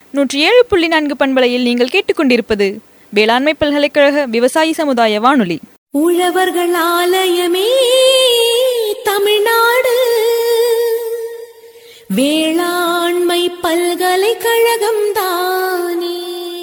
நூற்றி ஏழு புள்ளி நான்கு பண்பலையில் நீங்கள் கேட்டுக்கொண்டிருப்பது வேளாண்மை பல்கலைக்கழக விவசாயி சமுதாய வானொலி உழவர்கள் ஆலயமே தமிழ்நாடு வேளாண்மை பல்கலைக்கழகம் தானே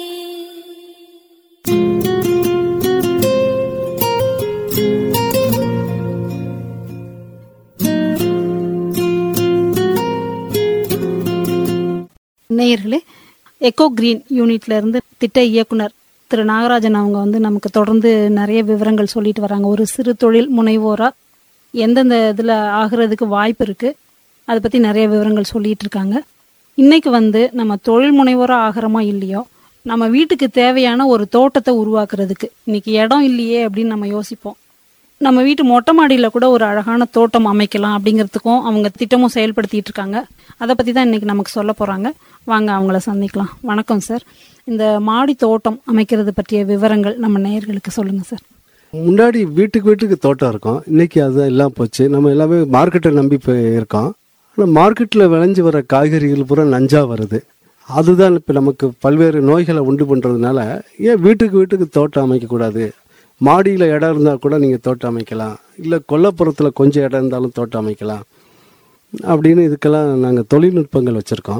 நேயர்களே எக்கோ கிரீன் யூனிட்ல இருந்து திட்ட இயக்குனர் திரு நாகராஜன் அவங்க வந்து நமக்கு தொடர்ந்து நிறைய விவரங்கள் சொல்லிட்டு வராங்க ஒரு சிறு தொழில் முனைவோரா எந்தெந்த இதில் ஆகிறதுக்கு வாய்ப்பு இருக்கு அதை பற்றி நிறைய விவரங்கள் சொல்லிட்டு இருக்காங்க இன்னைக்கு வந்து நம்ம தொழில் முனைவோரா ஆகிறோமோ இல்லையோ நம்ம வீட்டுக்கு தேவையான ஒரு தோட்டத்தை உருவாக்குறதுக்கு இன்னைக்கு இடம் இல்லையே அப்படின்னு நம்ம யோசிப்போம் நம்ம வீட்டு மொட்டை மாடியில் கூட ஒரு அழகான தோட்டம் அமைக்கலாம் அப்படிங்கிறதுக்கும் அவங்க திட்டமும் செயல்படுத்திட்டு இருக்காங்க அதை பற்றி தான் இன்னைக்கு நமக்கு சொல்ல போகிறாங்க வாங்க அவங்கள சந்திக்கலாம் வணக்கம் சார் இந்த மாடி தோட்டம் அமைக்கிறது பற்றிய விவரங்கள் நம்ம நேயர்களுக்கு சொல்லுங்கள் சார் முன்னாடி வீட்டுக்கு வீட்டுக்கு தோட்டம் இருக்கும் இன்னைக்கு அது எல்லாம் போச்சு நம்ம எல்லாமே மார்க்கெட்டை நம்பி போய் இருக்கோம் ஆனால் மார்க்கெட்டில் விளைஞ்சு வர காய்கறிகள் பூரா நஞ்சா வருது அதுதான் இப்போ நமக்கு பல்வேறு நோய்களை உண்டு பண்ணுறதுனால ஏன் வீட்டுக்கு வீட்டுக்கு தோட்டம் அமைக்கக்கூடாது மாடியில் இடம் இருந்தால் கூட நீங்கள் தோட்டம் அமைக்கலாம் இல்லை கொல்லப்புறத்தில் கொஞ்சம் இடம் இருந்தாலும் தோட்டம் அமைக்கலாம் அப்படின்னு இதுக்கெல்லாம் நாங்கள் தொழில்நுட்பங்கள் வச்சுருக்கோம்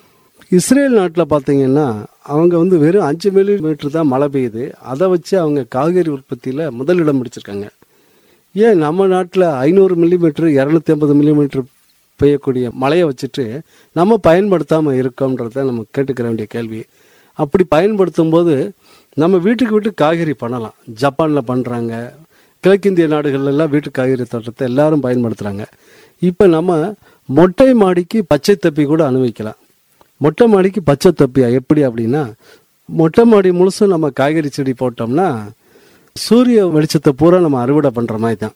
இஸ்ரேல் நாட்டில் பார்த்தீங்கன்னா அவங்க வந்து வெறும் அஞ்சு மில்லிமீட்டர் தான் மழை பெய்யுது அதை வச்சு அவங்க காய்கறி உற்பத்தியில் முதலிடம் பிடிச்சிருக்காங்க ஏன் நம்ம நாட்டில் ஐநூறு மில்லிமீட்டர் இரநூத்தி ஐம்பது மில்லிமீட்டர் பெய்யக்கூடிய மழையை வச்சுட்டு நம்ம பயன்படுத்தாமல் இருக்கோன்றத நம்ம கேட்டுக்கிற வேண்டிய கேள்வி அப்படி பயன்படுத்தும் போது நம்ம வீட்டுக்கு வீட்டு காய்கறி பண்ணலாம் ஜப்பானில் பண்ணுறாங்க கிழக்கிந்திய நாடுகள்ல எல்லாம் வீட்டு காய்கறி தோட்டத்தை எல்லாரும் பயன்படுத்துகிறாங்க இப்போ நம்ம மொட்டை மாடிக்கு பச்சை தப்பி கூட அனுபவிக்கலாம் மொட்டை மாடிக்கு பச்சை தப்பியா எப்படி அப்படின்னா மொட்டை மாடி முழுசும் நம்ம காய்கறி செடி போட்டோம்னா சூரிய வெளிச்சத்தை பூரா நம்ம அறுவடை பண்ணுற மாதிரி தான்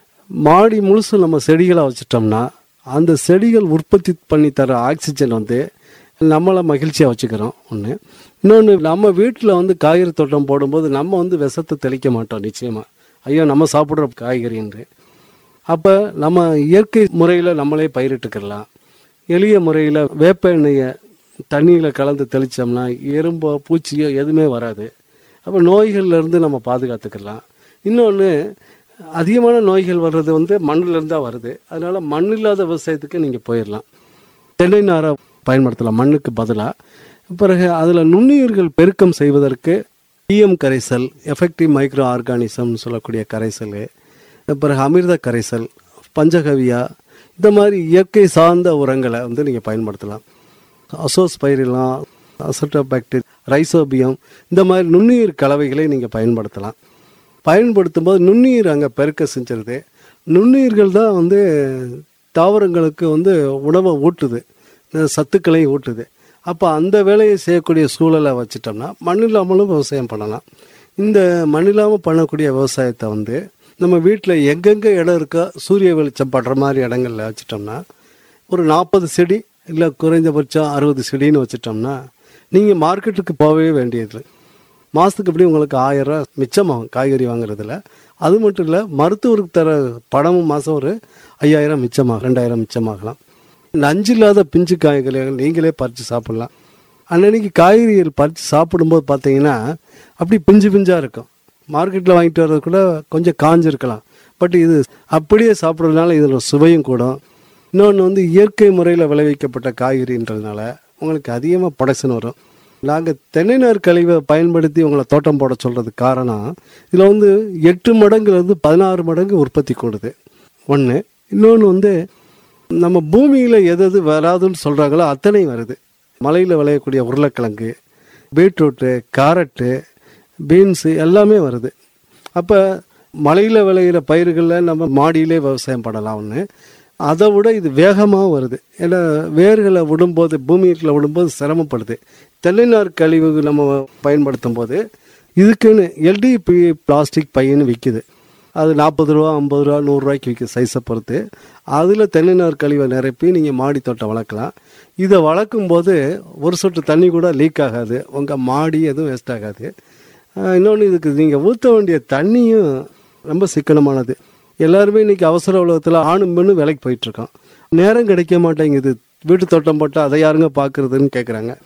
மாடி முழுசும் நம்ம செடிகளை வச்சிட்டோம்னா அந்த செடிகள் உற்பத்தி பண்ணி தர ஆக்சிஜன் வந்து நம்மளை மகிழ்ச்சியாக வச்சுக்கிறோம் ஒன்று இன்னொன்று நம்ம வீட்டில் வந்து காய்கறி தோட்டம் போடும்போது நம்ம வந்து விஷத்தை தெளிக்க மாட்டோம் நிச்சயமாக ஐயோ நம்ம சாப்பிட்ற காய்கறின்று அப்போ நம்ம இயற்கை முறையில் நம்மளே பயிரிட்டுக்கிடலாம் எளிய முறையில் வேப்ப எண்ணெயை தண்ணியில் கலந்து தெளித்தோம்னா எறும்போ பூச்சியோ எதுவுமே வராது அப்போ நோய்கள்லேருந்து நம்ம பாதுகாத்துக்கலாம் இன்னொன்று அதிகமான நோய்கள் வர்றது வந்து மண்ணிலேருந்து தான் வருது அதனால் மண் இல்லாத விவசாயத்துக்கு நீங்கள் போயிடலாம் தென்னை நாரை பயன்படுத்தலாம் மண்ணுக்கு பதிலாக பிறகு அதில் நுண்ணுயிர்கள் பெருக்கம் செய்வதற்கு பிஎம் கரைசல் எஃபெக்டிவ் மைக்ரோ ஆர்கானிசம்னு சொல்லக்கூடிய கரைசல் பிறகு அமிர்த கரைசல் பஞ்சகவியா இந்த மாதிரி இயற்கை சார்ந்த உரங்களை வந்து நீங்கள் பயன்படுத்தலாம் அசோஸ் பயிரிலாம் அசட்டோபாக்டீர் ரைசோபியம் இந்த மாதிரி நுண்ணுயிர் கலவைகளை நீங்கள் பயன்படுத்தலாம் பயன்படுத்தும் போது நுண்ணுயிர் அங்கே பெருக்க செஞ்சிருது நுண்ணுயிர்கள் தான் வந்து தாவரங்களுக்கு வந்து உணவை ஊட்டுது இந்த சத்துக்களை ஊட்டுது அப்போ அந்த வேலையை செய்யக்கூடிய சூழலை வச்சுட்டோம்னா மண் இல்லாமலும் விவசாயம் பண்ணலாம் இந்த மண் இல்லாமல் பண்ணக்கூடிய விவசாயத்தை வந்து நம்ம வீட்டில் எங்கெங்கே இடம் இருக்கோ சூரிய வெளிச்சம் படுற மாதிரி இடங்கள்ல வச்சுட்டோம்னா ஒரு நாற்பது செடி இல்லை குறைந்தபட்சம் அறுபது செடின்னு வச்சுட்டோம்னா நீங்கள் மார்க்கெட்டுக்கு போகவே வேண்டியது மாதத்துக்கு எப்படி உங்களுக்கு ஆயிரம் ரூபா மிச்சமாகும் காய்கறி வாங்குறதுல அது மட்டும் இல்லை மருத்துவருக்கு தர பணமும் மாதம் ஒரு ஐயாயிரம் மிச்சமாகும் ரெண்டாயிரம் மிச்சமாகலாம் நஞ்சு இல்லாத பிஞ்சு காய்கறிகள் நீங்களே பறித்து சாப்பிட்லாம் அன்னன்னைக்கு காய்கறிகள் பறித்து சாப்பிடும்போது பார்த்தீங்கன்னா அப்படி பிஞ்சு பிஞ்சாக இருக்கும் மார்க்கெட்டில் வாங்கிட்டு வர்றது கூட கொஞ்சம் காஞ்சிருக்கலாம் பட் இது அப்படியே சாப்பிட்றதுனால இதில் சுவையும் கூடும் இன்னொன்று வந்து இயற்கை முறையில் விளைவிக்கப்பட்ட காய்கறின்றதுனால உங்களுக்கு அதிகமாக ப்ரொடக்ஷன் வரும் நாங்கள் தென்னை நார் கழிவை பயன்படுத்தி உங்களை தோட்டம் போட சொல்கிறதுக்கு காரணம் இதில் வந்து எட்டு மடங்குலேருந்து பதினாறு மடங்கு உற்பத்தி கூடுது ஒன்று இன்னொன்று வந்து நம்ம பூமியில் எது எது வராதுன்னு சொல்கிறாங்களோ அத்தனை வருது மலையில் விளையக்கூடிய உருளைக்கிழங்கு பீட்ரூட்டு கேரட்டு பீன்ஸு எல்லாமே வருது அப்போ மலையில் விளையிற பயிர்களில் நம்ம மாடியிலே விவசாயம் பண்ணலாம் ஒன்று அதை விட இது வேகமாக வருது ஏன்னா வேர்களை விடும்போது பூமியில் விடும்போது சிரமப்படுது தென்னைநார் கழிவு நம்ம பயன்படுத்தும் போது இதுக்குன்னு எல்டிபி பிளாஸ்டிக் பையன்னு விற்கிது அது நாற்பது ரூபா ஐம்பது ரூபா நூறுரூவாய்க்கு விற்கிது சைஸை பொறுத்து அதில் தென்னைநார் கழிவை நிரப்பி நீங்கள் மாடி தோட்டம் வளர்க்கலாம் இதை வளர்க்கும் போது ஒரு சொட்டு தண்ணி கூட லீக் ஆகாது உங்கள் மாடி எதுவும் வேஸ்ட் ஆகாது இன்னொன்று இதுக்கு நீங்கள் ஊற்ற வேண்டிய தண்ணியும் ரொம்ப சிக்கனமானது எல்லாருமே இன்னைக்கு அவசர உலகத்தில் ஆணும் பெண்ணும் வேலைக்கு போயிட்டுருக்கோம் நேரம் கிடைக்க மாட்டேங்குது வீட்டு தோட்டம் போட்டால் அதை யாருங்க பார்க்குறதுன்னு கேட்குறாங்க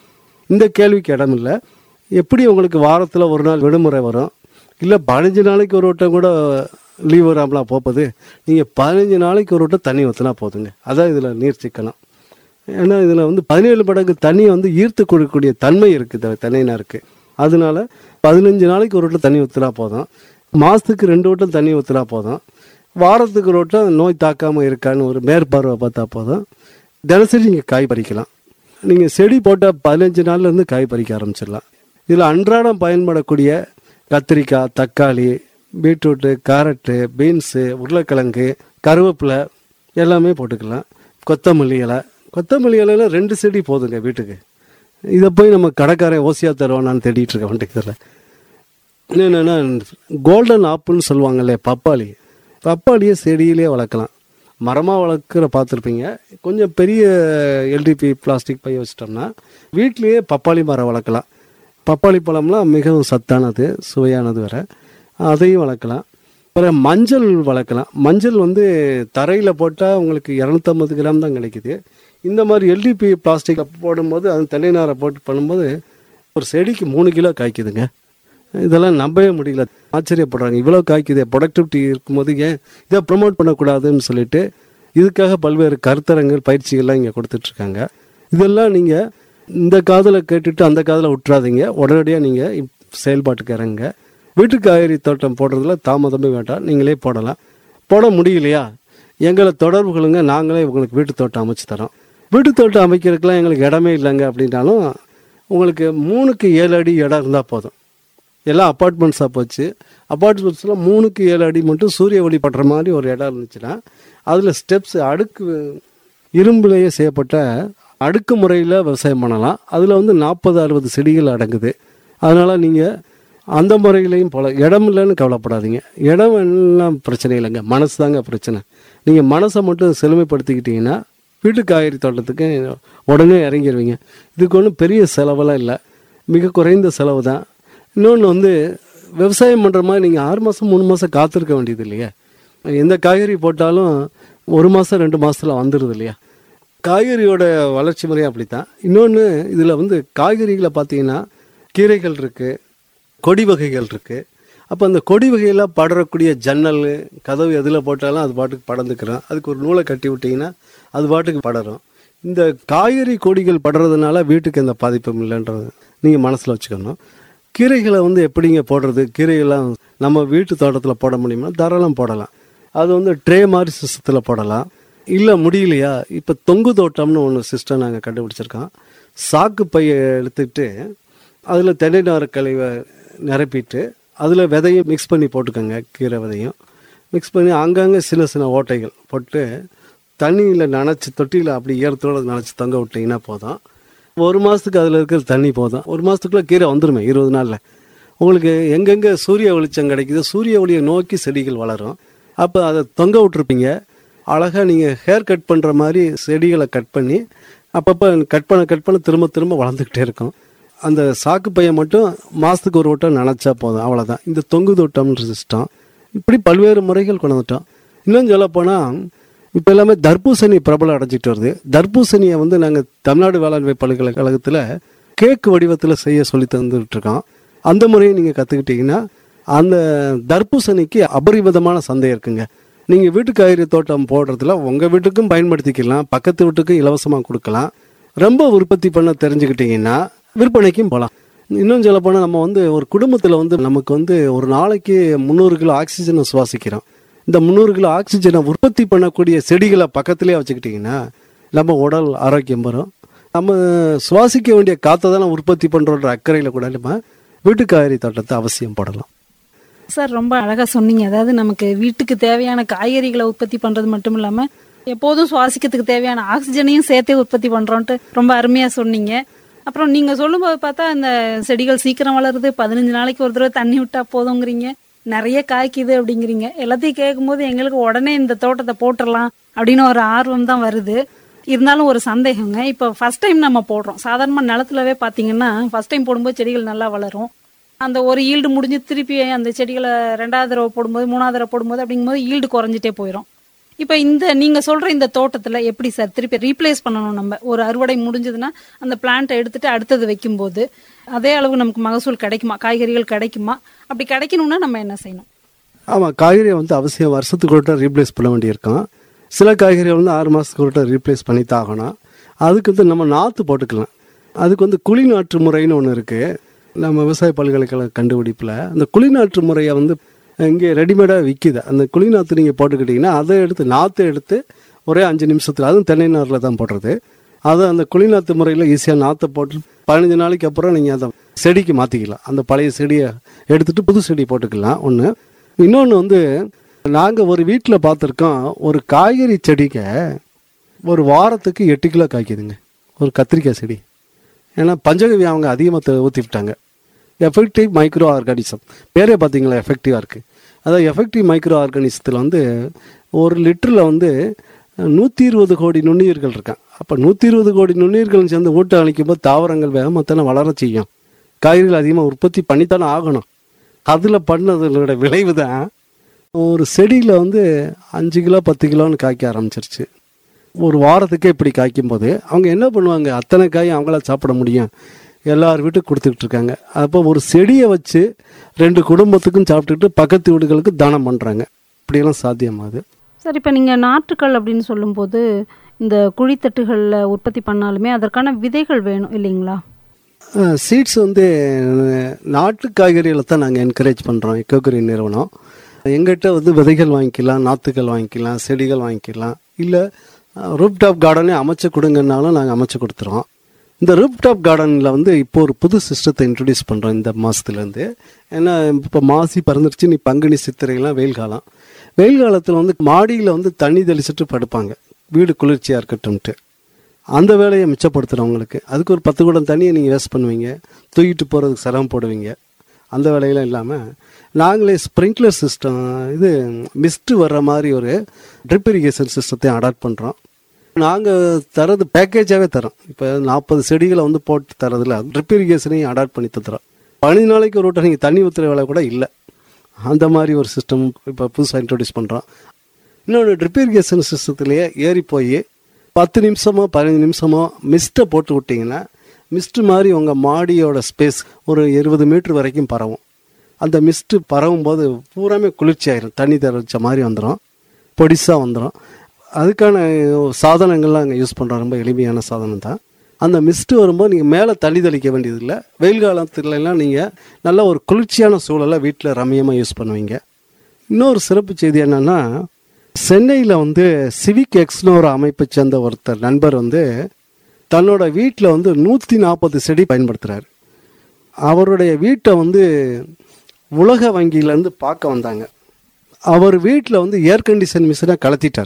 இந்த கேள்விக்கு இடம் இல்லை எப்படி உங்களுக்கு வாரத்தில் ஒரு நாள் விடுமுறை வரும் இல்லை பதினஞ்சு நாளைக்கு ஒரு வட்டம் கூட லீவ் வராமலாம் போகுது நீங்கள் பதினஞ்சு நாளைக்கு ஒரு வட்டம் தண்ணி ஊற்றினா போதுங்க அதான் இதில் நீர் சிக்கனம் ஏன்னா இதில் வந்து பதினேழு மடங்கு தண்ணியை வந்து ஈர்த்து கொடுக்கக்கூடிய தன்மை இருக்குது தென்னைனாருக்கு அதனால பதினஞ்சு நாளைக்கு ஒரு வட்டம் தண்ணி ஊற்றினா போதும் மாதத்துக்கு ரெண்டு வட்டம் தண்ணி ஊற்றினா போதும் வாரத்துக்கு ஒரு வட்டம் நோய் தாக்காமல் இருக்கான்னு ஒரு மேற்பார்வை பார்த்தா போதும் தினசரி நீங்கள் காய் பறிக்கலாம் நீங்கள் செடி போட்டால் பதினஞ்சு நாள்லேருந்து காய் பறிக்க ஆரம்பிச்சிடலாம் இதில் அன்றாடம் பயன்படக்கூடிய கத்திரிக்காய் தக்காளி பீட்ரூட்டு கேரட்டு பீன்ஸு உருளைக்கிழங்கு கருவேப்பிலை எல்லாமே போட்டுக்கலாம் கொத்தமல்லி இலை கொத்தமல்லி இலையில ரெண்டு செடி போதுங்க வீட்டுக்கு இதை போய் நம்ம கடைக்காரன் ஓசியாக தருவானான்னு தேடிட்டு இருக்க வேண்டியதில்லை என்னென்னா கோல்டன் ஆப்பிள்னு சொல்லுவாங்கல்ல பப்பாளி பப்பாளியை செடியிலே வளர்க்கலாம் மரமாக வளர்க்குற பார்த்துருப்பீங்க கொஞ்சம் பெரிய எல்டிபி பிளாஸ்டிக் பை வச்சிட்டோம்னா வீட்லேயே பப்பாளி மரம் வளர்க்கலாம் பப்பாளி பழம்லாம் மிகவும் சத்தானது சுவையானது வேற அதையும் வளர்க்கலாம் அப்புறம் மஞ்சள் வளர்க்கலாம் மஞ்சள் வந்து தரையில் போட்டால் உங்களுக்கு இரநூத்தம்பது கிராம் தான் கிடைக்குது இந்த மாதிரி எல்டிபி பிளாஸ்டிக் போடும்போது அது தென்னைநாரை போட்டு பண்ணும்போது ஒரு செடிக்கு மூணு கிலோ காய்க்குதுங்க இதெல்லாம் நம்பவே முடியல ஆச்சரியப்படுறாங்க இவ்வளோ காய்க்குது ப்ரொடக்டிவிட்டி இருக்கும்போது ஏன் இதை ப்ரொமோட் பண்ணக்கூடாதுன்னு சொல்லிட்டு இதுக்காக பல்வேறு கருத்தரங்கள் பயிற்சிகள்லாம் இங்கே கொடுத்துட்ருக்காங்க இதெல்லாம் நீங்கள் இந்த காதில் கேட்டுட்டு அந்த காதில் விட்டுறாதீங்க உடனடியாக நீங்கள் செயல்பாட்டுக்கு இறங்குங்க வீட்டு காய்கறி தோட்டம் போடுறதுல தாமதமே வேண்டாம் நீங்களே போடலாம் போட முடியலையா எங்களை தொடர்பு கொள்ளுங்க நாங்களே உங்களுக்கு வீட்டு தோட்டம் அமைச்சு தரோம் வீட்டு தோட்டம் அமைக்கிறதுக்கெலாம் எங்களுக்கு இடமே இல்லைங்க அப்படின்னாலும் உங்களுக்கு மூணுக்கு ஏழு அடி இடம் இருந்தால் போதும் எல்லாம் அப்பார்ட்மெண்ட்ஸாக போச்சு அப்பார்ட்மெண்ட்ஸில் மூணுக்கு ஏழு அடி மட்டும் சூரிய ஒளி படுற மாதிரி ஒரு இடம் இருந்துச்சுன்னா அதில் ஸ்டெப்ஸ் அடுக்கு இரும்புலேயே செய்யப்பட்ட அடுக்கு முறையில் விவசாயம் பண்ணலாம் அதில் வந்து நாற்பது அறுபது செடிகள் அடங்குது அதனால் நீங்கள் அந்த முறையிலையும் போல இடம் இல்லைன்னு கவலைப்படாதீங்க இடம் எல்லாம் பிரச்சனை இல்லைங்க மனசு தாங்க பிரச்சனை நீங்கள் மனசை மட்டும் செழுமைப்படுத்திக்கிட்டீங்கன்னா வீட்டு காய்கறி தோட்டத்துக்கு உடனே இறங்கிடுவீங்க இதுக்கு ஒன்றும் பெரிய செலவெல்லாம் இல்லை மிக குறைந்த செலவு தான் இன்னொன்று வந்து விவசாயம் பண்ணுற மாதிரி நீங்கள் ஆறு மாதம் மூணு மாதம் காத்திருக்க வேண்டியது இல்லையா எந்த காய்கறி போட்டாலும் ஒரு மாதம் ரெண்டு மாதத்தில் வந்துடுது இல்லையா காய்கறியோட வளர்ச்சி முறையும் அப்படித்தான் இன்னொன்று இதில் வந்து காய்கறிகளை பார்த்தீங்கன்னா கீரைகள் இருக்குது கொடி வகைகள் இருக்குது அப்போ அந்த கொடி வகையெல்லாம் படரக்கூடிய ஜன்னல் கதவு எதில் போட்டாலும் அது பாட்டுக்கு படர்ந்துக்கிறோம் அதுக்கு ஒரு நூலை கட்டி விட்டிங்கன்னா அது பாட்டுக்கு படரும் இந்த காய்கறி கொடிகள் படுறதுனால வீட்டுக்கு எந்த பாதிப்பும் இல்லைன்றது நீங்கள் மனசில் வச்சுக்கணும் கீரைகளை வந்து எப்படிங்க போடுறது கீரைகள்லாம் நம்ம வீட்டு தோட்டத்தில் போட முடியுமா தாராளம் போடலாம் அது வந்து ட்ரே மாதிரி சிஸ்டத்தில் போடலாம் இல்லை முடியலையா இப்போ தொங்கு தோட்டம்னு ஒன்று சிஸ்டம் நாங்கள் கண்டுபிடிச்சிருக்கோம் சாக்கு பையை எடுத்துட்டு அதில் தென்னை நார் கழிவை நிரப்பிட்டு அதில் விதையும் மிக்ஸ் பண்ணி போட்டுக்கோங்க கீரை விதையும் மிக்ஸ் பண்ணி அங்கங்கே சின்ன சின்ன ஓட்டைகள் போட்டு தண்ணியில் நனைச்சி தொட்டியில் அப்படி ஈரத்தோடு நனைச்சி தொங்க விட்டிங்கன்னா போதும் ஒரு மாதத்துக்கு அதில் இருக்கிற தண்ணி போதும் ஒரு மாதத்துக்குள்ளே கீரை வந்துருமே இருபது நாளில் உங்களுக்கு எங்கெங்கே சூரிய வெளிச்சம் கிடைக்குதோ சூரிய ஒளியை நோக்கி செடிகள் வளரும் அப்போ அதை தொங்க விட்டுருப்பீங்க அழகாக நீங்கள் ஹேர் கட் பண்ணுற மாதிரி செடிகளை கட் பண்ணி அப்பப்போ கட் பண்ண கட் பண்ண திரும்ப திரும்ப வளர்ந்துக்கிட்டே இருக்கும் அந்த சாக்கு பையன் மட்டும் மாதத்துக்கு ஒரு வட்டம் நினச்சா போதும் அவ்வளோதான் இந்த தொங்கு தோட்டம்ன்ற சிஸ்டம் இப்படி பல்வேறு முறைகள் கொண்டு வந்துட்டோம் இன்னும் சொல்லப்போனால் இப்போ எல்லாமே தர்பூசணி பிரபலம் அடைஞ்சிட்டு வருது தர்பூசணியை வந்து நாங்கள் தமிழ்நாடு வேளாண்மை பல்கலைக்கழகத்தில் கேக் வடிவத்தில் செய்ய சொல்லி தந்துட்டு இருக்கோம் அந்த முறையை நீங்கள் கற்றுக்கிட்டீங்கன்னா அந்த தர்பூசணிக்கு அபரிமிதமான சந்தை இருக்குங்க நீங்கள் வீட்டு காய்கறி தோட்டம் போடுறதுல உங்கள் வீட்டுக்கும் பயன்படுத்திக்கலாம் பக்கத்து வீட்டுக்கும் இலவசமாக கொடுக்கலாம் ரொம்ப உற்பத்தி பண்ண தெரிஞ்சுக்கிட்டீங்கன்னா விற்பனைக்கும் போகலாம் இன்னும் சொல்ல போனால் நம்ம வந்து ஒரு குடும்பத்தில் வந்து நமக்கு வந்து ஒரு நாளைக்கு முந்நூறு கிலோ ஆக்சிஜனை சுவாசிக்கிறோம் இந்த முந்நூறு கிலோ ஆக்சிஜனை உற்பத்தி பண்ணக்கூடிய செடிகளை பக்கத்திலே வச்சுக்கிட்டிங்கன்னா நம்ம உடல் ஆரோக்கியம் வரும் நம்ம சுவாசிக்க வேண்டிய காற்றை தானே உற்பத்தி பண்ணுறோன்ற அக்கறையில் கூட நம்ம வீட்டு காய்கறி தோட்டத்தை அவசியம் போடலாம் சார் ரொம்ப அழகா சொன்னீங்க அதாவது நமக்கு வீட்டுக்கு தேவையான காய்கறிகளை உற்பத்தி பண்றது மட்டும் இல்லாம எப்போதும் சுவாசிக்கிறதுக்கு தேவையான ஆக்சிஜனையும் சேர்த்தே உற்பத்தி பண்றோம்ட்டு ரொம்ப அருமையா சொன்னீங்க அப்புறம் நீங்க சொல்லும்போது பார்த்தா இந்த செடிகள் சீக்கிரம் வளருது பதினஞ்சு நாளைக்கு ஒரு தடவை தண்ணி விட்டா போதுங்கிறீங்க நிறைய காய்க்குது அப்படிங்கிறீங்க எல்லாத்தையும் கேட்கும்போது எங்களுக்கு உடனே இந்த தோட்டத்தை போட்டுடலாம் அப்படின்னு ஒரு ஆர்வம் தான் வருது இருந்தாலும் ஒரு சந்தேகங்க இப்போ ஃபர்ஸ்ட் டைம் நம்ம போடுறோம் சாதாரணமாக நிலத்துலவே பார்த்தீங்கன்னா ஃபர்ஸ்ட் டைம் போடும்போது செடிகள் நல்லா வளரும் அந்த ஒரு ஈல்டு முடிஞ்சு திருப்பி அந்த செடிகளை ரெண்டாவது தடவை போடும்போது மூணாவது தடவை போடும்போது அப்படிங்கும்போது ஈல்டு குறைஞ்சிட்டே போயிடும் இப்போ இந்த நீங்க சொல்ற இந்த தோட்டத்துல எப்படி சார் திருப்பி ரீப்ளேஸ் பண்ணணும் நம்ம ஒரு அறுவடை முடிஞ்சதுன்னா அந்த பிளான்ட்டை எடுத்துட்டு அடுத்தது வைக்கும்போது அதே அளவு நமக்கு மகசூல் கிடைக்குமா காய்கறிகள் கிடைக்குமா அப்படி கிடைக்கணும்னா நம்ம என்ன செய்யணும் ஆமாம் காய்கறியை வந்து அவசியம் வருஷத்துக்கு ஒரு ரீப்ளேஸ் பண்ண வேண்டியிருக்கும் சில காய்கறிகள் வந்து ஆறு மாதத்துக்கு ஒரு ரீப்ளேஸ் பண்ணி தான் ஆகணும் அதுக்கு வந்து நம்ம நாற்று போட்டுக்கலாம் அதுக்கு வந்து குழி நாற்று முறைன்னு ஒன்று இருக்குது நம்ம விவசாய பல்கலைக்கழக கண்டுபிடிப்பில் அந்த குழி நாற்று முறையை வந்து இங்கே ரெடிமேடாக விற்கிது அந்த குழி நாற்று நீங்கள் போட்டுக்கிட்டிங்கன்னா அதை எடுத்து நாற்றை எடுத்து ஒரே அஞ்சு நிமிஷத்தில் அதுவும் தென்னை நாரில் தான் போடுறது அதை அந்த குழி நாற்று முறையில் ஈஸியாக நாற்றை போட்டு பதினஞ்சு நாளைக்கு அப்புறம் நீங்கள் அதை செடிக்கு மாற்றிக்கலாம் அந்த பழைய செடியை எடுத்துட்டு புது செடி போட்டுக்கலாம் ஒன்று இன்னொன்று வந்து நாங்கள் ஒரு வீட்டில் பார்த்துருக்கோம் ஒரு காய்கறி செடிக்கு ஒரு வாரத்துக்கு எட்டு கிலோ காய்க்குதுங்க ஒரு கத்திரிக்காய் செடி ஏன்னா பஞ்சகவி அவங்க அதிகமாக ஊற்றி விட்டாங்க எஃபெக்டிவ் மைக்ரோ ஆர்கானிசம் பேரே பார்த்தீங்களா எஃபெக்டிவாக இருக்குது அதாவது எஃபெக்டிவ் மைக்ரோ ஆர்கானிசத்தில் வந்து ஒரு லிட்டரில் வந்து நூற்றி இருபது கோடி நுண்ணுயிர்கள் இருக்கான் அப்போ நூற்றி இருபது கோடி நுண்ணுயிர்கள் சேர்ந்து ஊட்ட அளிக்கும் போது தாவரங்கள் வேகமாக வளர செய்யும் காய்கறிகள் அதிகமாக உற்பத்தி பண்ணித்தானே ஆகணும் அதில் பண்ணதோட விளைவு தான் ஒரு செடியில் வந்து அஞ்சு கிலோ பத்து கிலோன்னு காய்க்க ஆரம்பிச்சிருச்சு ஒரு வாரத்துக்கே இப்படி காய்க்கும் போது அவங்க என்ன பண்ணுவாங்க அத்தனை காய் அவங்கள சாப்பிட முடியும் எல்லார் வீட்டுக்கு கொடுத்துக்கிட்டு இருக்காங்க அப்போ ஒரு செடியை வச்சு ரெண்டு குடும்பத்துக்கும் சாப்பிட்டுட்டு பக்கத்து வீடுகளுக்கு தானம் பண்ணுறாங்க இப்படியெல்லாம் சாத்தியமாகுது சார் இப்போ நீங்கள் நாற்றுக்கள் அப்படின்னு சொல்லும்போது இந்த குழித்தட்டுகளில் உற்பத்தி பண்ணாலுமே அதற்கான விதைகள் வேணும் இல்லைங்களா சீட்ஸ் வந்து அஹ், நாட்டு காய்கறிகளை தான் நாங்கள் என்கரேஜ் பண்ணுறோம் எக்கோகரி நிறுவனம் எங்கிட்ட வந்து விதைகள் வாங்கிக்கலாம் நாற்றுகள் வாங்கிக்கலாம் செடிகள் வாங்கிக்கலாம் இல்லை ரூப்டாப் கார்டனே அமைச்சு கொடுங்கன்னாலும் நாங்கள் அமைச்சு கொடுத்துருவோம் இந்த ரூப்டாப் கார்டனில் வந்து இப்போ ஒரு புது சிஸ்டத்தை இன்ட்ரடியூஸ் பண்ணுறோம் இந்த மாதத்துலேருந்து ஏன்னா இப்போ மாசி பறந்துருச்சு நீ பங்குனி சித்திரைலாம் வெயில் காலம் வெயில் காலத்தில் வந்து மாடியில் வந்து தண்ணி தெளிச்சிட்டு படுப்பாங்க வீடு குளிர்ச்சியாக இருக்கட்டும்ட்டு அந்த வேலையை மிச்சப்படுத்துகிறவங்களுக்கு அதுக்கு ஒரு பத்து குடம் தண்ணியை நீங்கள் வேஸ்ட் பண்ணுவீங்க தூக்கிட்டு போகிறதுக்கு சிரமப்படுவீங்க அந்த வேலையெல்லாம் இல்லாமல் நாங்களே ஸ்ப்ரிங்க்லர் சிஸ்டம் இது மிஸ்ட்டு வர்ற மாதிரி ஒரு ட்ரிப் இரிகேஷன் சிஸ்டத்தையும் அடாப்ட் பண்ணுறோம் நாங்கள் தரது பேக்கேஜாகவே தரோம் இப்போ நாற்பது செடிகளை வந்து போட்டு தரதில்ல ட்ரிப் இரிகேஷனையும் அடாப்ட் பண்ணி தந்துடுறோம் பதினஞ்சு நாளைக்கு ஒரு வட்டம் நீங்கள் தண்ணி ஊற்றுற வேலை கூட இல்லை அந்த மாதிரி ஒரு சிஸ்டம் இப்போ புதுசாக இன்ட்ரடியூஸ் பண்ணுறோம் இன்னொன்று ட்ரிப் இரிகேஷன் சிஸ்டத்துலேயே ஏறி போய் பத்து நிமிஷமோ பதினஞ்சு நிமிஷமோ மிஸ்ட்டை போட்டு விட்டிங்கன்னா மிஸ்ட் மாதிரி உங்கள் மாடியோட ஸ்பேஸ் ஒரு இருபது மீட்டர் வரைக்கும் பரவும் அந்த மிஸ்ட்டு பரவும் போது பூராமே குளிர்ச்சி ஆயிரும் தண்ணி தெளிச்ச மாதிரி வந்துடும் பொடிசாக வந்துடும் அதுக்கான சாதனங்கள்லாம் அங்கே யூஸ் பண்ணுறோம் ரொம்ப எளிமையான சாதனம் தான் அந்த மிஸ்ட்டு வரும்போது நீங்கள் மேலே தண்ணி தெளிக்க வேண்டியதில்லை வெயில் காலத்துலலாம் நீங்கள் நல்ல ஒரு குளிர்ச்சியான சூழலை வீட்டில் ரம்மியமாக யூஸ் பண்ணுவீங்க இன்னொரு சிறப்பு செய்தி என்னன்னா சென்னையில் வந்து சிவிக் எக்ஸ்னு ஒரு அமைப்பை சேர்ந்த ஒருத்தர் நண்பர் வந்து தன்னோட வீட்டில் வந்து நூற்றி நாற்பது செடி பயன்படுத்துகிறார் அவருடைய வீட்டை வந்து உலக வங்கியிலேருந்து பார்க்க வந்தாங்க அவர் வீட்டில் வந்து ஏர் கண்டிஷன் மிஷினை கலத்திட்டார்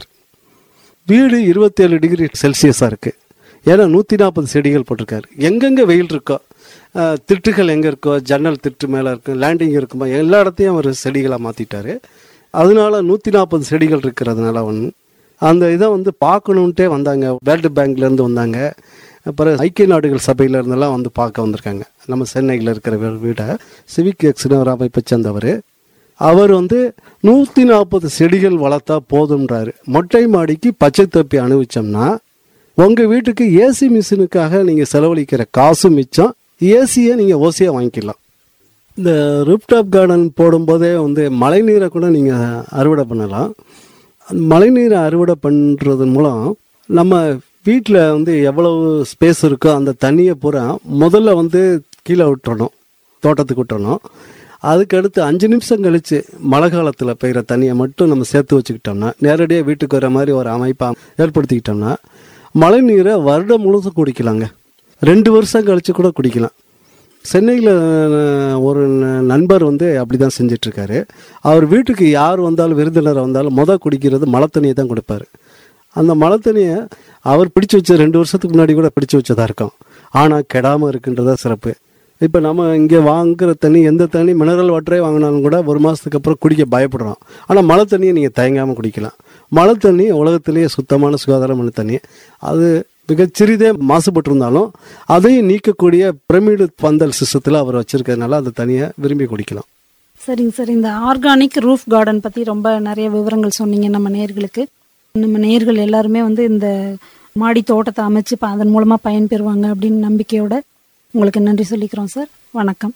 வீடு இருபத்தேழு டிகிரி செல்சியஸாக இருக்குது ஏன்னா நூற்றி நாற்பது செடிகள் போட்டிருக்காரு எங்கெங்கே வெயில் இருக்கோ அஹ், திட்டுகள் எங்கே இருக்கோ ஜன்னல் திட்டு மேலே இருக்கும் லேண்டிங் இருக்குமா எல்லா இடத்தையும் அவர் செடிகளாக மாற்றிட்டாரு அதனால நூற்றி நாற்பது செடிகள் இருக்கிறதுனால ஒன்று அந்த இதை வந்து பார்க்கணுன்ட்டே வந்தாங்க வேர்ல்டு பேங்க்லேருந்து வந்தாங்க அப்புறம் ஐக்கிய நாடுகள் சபையில இருந்தெல்லாம் வந்து பார்க்க வந்திருக்காங்க நம்ம சென்னையில் இருக்கிற வீ- வீடை சிவிக் எக்ஸ்னு ஒரு அமைப்பை சேர்ந்தவர் அவர் வந்து நூற்றி நாற்பது செடிகள் வளர்த்தா போதும்ன்றாரு மொட்டை மாடிக்கு பச்சை தொப்பி அனுபவிச்சோம்னா உங்கள் வீட்டுக்கு ஏசி மிஷினுக்காக நீங்கள் செலவழிக்கிற காசும் மிச்சம் ஏசியை நீங்கள் ஓசியாக வாங்கிக்கலாம் இந்த ரூப்டாப் கார்டன் போடும்போதே வந்து மழைநீரை கூட நீங்கள் அறுவடை பண்ணலாம் அந்த மழைநீரை அறுவடை பண்ணுறது மூலம் நம்ம வீட்டில் வந்து எவ்வளவு ஸ்பேஸ் இருக்கோ அந்த தண்ணியை பூரா முதல்ல வந்து கீழே விட்டுறணும் தோட்டத்துக்கு விட்டுறணும் அதுக்கடுத்து அஞ்சு நிமிஷம் கழித்து மழை காலத்தில் பெய்கிற தண்ணியை மட்டும் நம்ம சேர்த்து வச்சுக்கிட்டோம்னா நேரடியாக வீட்டுக்கு வர மாதிரி ஒரு அமைப்பை ஏற்படுத்திக்கிட்டோம்னா மழை நீரை வருடம் முழுசும் குடிக்கலாங்க ரெண்டு வருஷம் கழித்து கூட குடிக்கலாம் சென்னையில் ஒரு ந- நண்பர் வந்து அப்படி தான் செஞ்சிட்ருக்காரு அவர் வீட்டுக்கு யார் வந்தாலும் விருந்தினர் வந்தாலும் முத குடிக்கிறது மழை தண்ணியை தான் கொடுப்பாரு அந்த மழை தண்ணியை அவர் பிடிச்சு வச்ச ரெண்டு வருஷத்துக்கு முன்னாடி கூட பிடிச்சு வச்சதா இருக்கும் ஆனால் கெடாமல் இருக்குன்றதா சிறப்பு இப்போ நம்ம இங்கே வாங்குற தண்ணி எந்த தண்ணி மினரல் வாட்டரே வாங்கினாலும் கூட ஒரு மாதத்துக்கு அப்புறம் குடிக்க பயப்படுறோம் ஆனால் மழை தண்ணியை நீங்கள் தயங்காமல் குடிக்கலாம் மழை தண்ணி உலகத்திலேயே சுத்தமான சுகாதாரமான தண்ணி அது மிகச்சிறிதே மாசுபட்டிருந்தாலும் அதையும் நீக்கக்கூடிய பிரமிடு பந்தல் சிஸ்டத்தில் அவர் வச்சிருக்கிறதுனால அந்த தண்ணியை விரும்பி குடிக்கலாம் சரிங்க சார் இந்த ஆர்கானிக் ரூஃப் கார்டன் பற்றி ரொம்ப நிறைய விவரங்கள் சொன்னீங்க நம்ம நேர்களுக்கு நம்ம நேயர்கள் எல்லாருமே வந்து இந்த மாடி தோட்டத்தை அமைச்சு ப- அதன் மூலமாக பயன்பெறுவாங்க அப்படின்னு நம்பிக்கையோட உங்களுக்கு நன்றி சொல்லிக்கிறோம் சார் வணக்கம்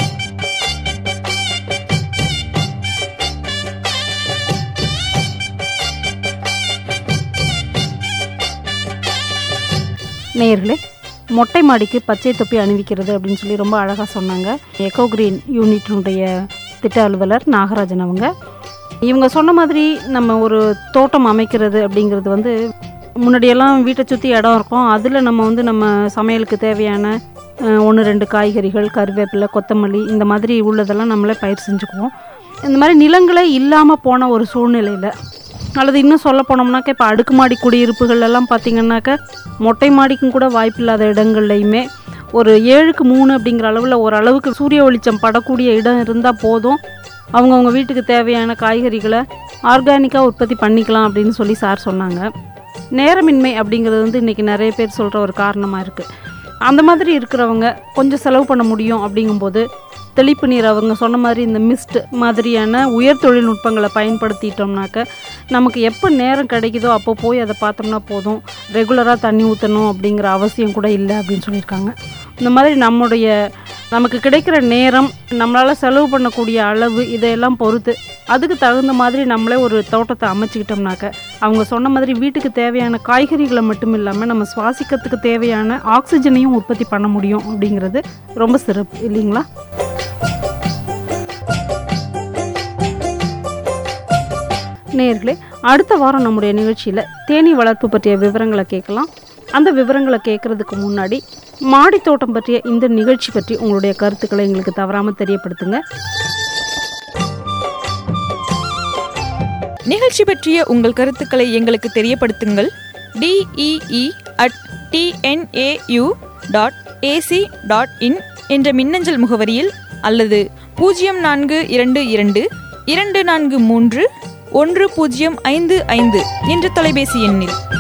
நேயர்களே மொட்டை மாடிக்கு பச்சை தொப்பி அணிவிக்கிறது அப்படின்னு சொல்லி ரொம்ப அழகாக சொன்னாங்க எக்கோ கிரீன் யூனிட்டினுடைய திட்ட அலுவலர் நாகராஜன் அவங்க இவங்க சொன்ன மாதிரி நம்ம ஒரு தோட்டம் அமைக்கிறது அப்படிங்கிறது வந்து முன்னாடியெல்லாம் வீட்டை சுற்றி இடம் இருக்கும் அதில் நம்ம வந்து நம்ம சமையலுக்கு தேவையான ஒன்று ரெண்டு காய்கறிகள் கருவேப்பிலை கொத்தமல்லி இந்த மாதிரி உள்ளதெல்லாம் நம்மளே பயிர் செஞ்சுக்குவோம் இந்த மாதிரி நிலங்களே இல்லாமல் போன ஒரு சூழ்நிலையில் அல்லது இன்னும் சொல்ல போனோம்னாக்கா இப்போ அடுக்குமாடி குடியிருப்புகள் எல்லாம் பார்த்தீங்கன்னாக்கா மொட்டை மாடிக்கும் கூட வாய்ப்பில்லாத இடங்கள்லையுமே ஒரு ஏழுக்கு மூணு அப்படிங்கிற அளவில் ஓரளவுக்கு சூரிய வெளிச்சம் படக்கூடிய இடம் இருந்தால் போதும் அவங்கவுங்க வீட்டுக்கு தேவையான காய்கறிகளை ஆர்கானிக்காக உற்பத்தி பண்ணிக்கலாம் அப்படின்னு சொல்லி சார் சொன்னாங்க நேரமின்மை அப்படிங்கிறது வந்து இன்றைக்கி நிறைய பேர் சொல்கிற ஒரு காரணமாக இருக்குது அந்த மாதிரி இருக்கிறவங்க கொஞ்சம் செலவு பண்ண முடியும் அப்படிங்கும்போது தெளிப்பு நீர் அவங்க சொன்ன மாதிரி இந்த மிஸ்ட் மாதிரியான உயர் தொழில்நுட்பங்களை பயன்படுத்திட்டோம்னாக்க நமக்கு எப்போ நேரம் கிடைக்குதோ அப்போ போய் அதை பார்த்தோம்னா போதும் ரெகுலராக தண்ணி ஊற்றணும் அப்படிங்கிற அவசியம் கூட இல்லை அப்படின்னு சொல்லியிருக்காங்க இந்த மாதிரி நம்முடைய நமக்கு கிடைக்கிற நேரம் நம்மளால் செலவு பண்ணக்கூடிய அளவு இதையெல்லாம் பொறுத்து அதுக்கு தகுந்த மாதிரி நம்மளே ஒரு தோட்டத்தை அமைச்சுக்கிட்டோம்னாக்க அவங்க சொன்ன மாதிரி வீட்டுக்கு தேவையான காய்கறிகளை மட்டும் இல்லாமல் நம்ம சுவாசிக்கிறதுக்கு தேவையான ஆக்சிஜனையும் உற்பத்தி பண்ண முடியும் அப்படிங்கிறது ரொம்ப சிறப்பு இல்லைங்களா நேர்களே அடுத்த வாரம் நம்முடைய நிகழ்ச்சியில் தேனீ வளர்ப்பு பற்றிய விவரங்களை கேட்கலாம் அந்த விவரங்களை கேட்கறதுக்கு முன்னாடி மாடி தோட்டம் பற்றிய இந்த நிகழ்ச்சி பற்றி உங்களுடைய கருத்துக்களை எங்களுக்கு தவறாமல் தெரியப்படுத்துங்க நிகழ்ச்சி பற்றிய உங்கள் கருத்துக்களை எங்களுக்கு தெரியப்படுத்துங்கள் D E E at TNAU dot AC dot in என்ற மின்னஞ்சல் முகவரியில் அல்லது பூஜ்ஜியம் நான்கு இரண்டு இரண்டு இரண்டு நான்கு மூன்று ஒன்று பூஜ்ஜியம் ஐந்து ஐந்து என்ற தொலைபேசி எண்ணில்